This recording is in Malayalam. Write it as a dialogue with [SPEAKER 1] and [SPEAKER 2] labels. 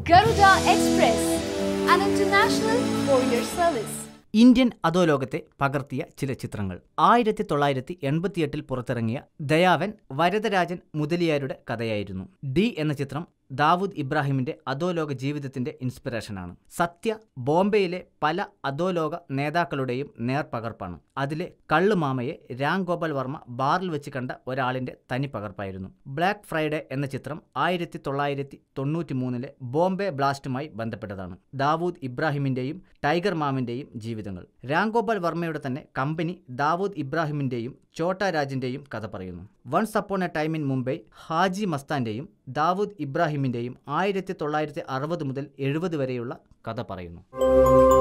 [SPEAKER 1] Garuda Express, an international courier service.
[SPEAKER 2] Indian അധോലോകത്തെ പകർത്തിയ ചില ചിത്രങ്ങൾ ആയിരത്തി തൊള്ളായിരത്തി എൺപത്തിയെട്ടിൽ പുറത്തിറങ്ങിയ ദയാവൻ വരദരാജൻ മുതലിയാരുടെ കഥയായിരുന്നു ഡി എന്ന ചിത്രം ദാവൂദ് ഇബ്രാഹിമിന്റെ അധോലോക ജീവിതത്തിന്റെ ഇൻസ്പിറേഷനാണ് സത്യ ബോംബെയിലെ പല അധോലോക നേതാക്കളുടെയും നേർപകർപ്പാണ് അതിലെ കള്ളുമാമയെ രാം ഗോപാൽ വർമ്മ ബാറിൽ വെച്ച് കണ്ട ഒരാളിന്റെ തനി പകർപ്പായിരുന്നു ബ്ലാക്ക് ഫ്രൈഡേ എന്ന ചിത്രം ആയിരത്തി തൊള്ളായിരത്തി തൊണ്ണൂറ്റി മൂന്നിലെ ബോംബെ ബ്ലാസ്റ്റുമായി ബന്ധപ്പെട്ടതാണ് ദാവൂദ് ഇബ്രാഹിമിന്റെയും ടൈഗർ മാമിന്റെയും ജീവിതങ്ങൾ രാം ഗോപാൽ വർമ്മയുടെ തന്നെ കമ്പനി ദാവൂദ് ഇബ്രാഹിമിന്റെയും ചോട്ടാ രാജിന്റെയും കഥ പറയുന്നു once upon a time in Mumbai Haji മസ്താന്റെയും ദാവൂദ് ഇബ്രാഹിമിന്റെയും ആയിരത്തി തൊള്ളായിരത്തി അറുപത് മുതൽ എഴുപത് വരെയുള്ള കഥ പറയുന്നു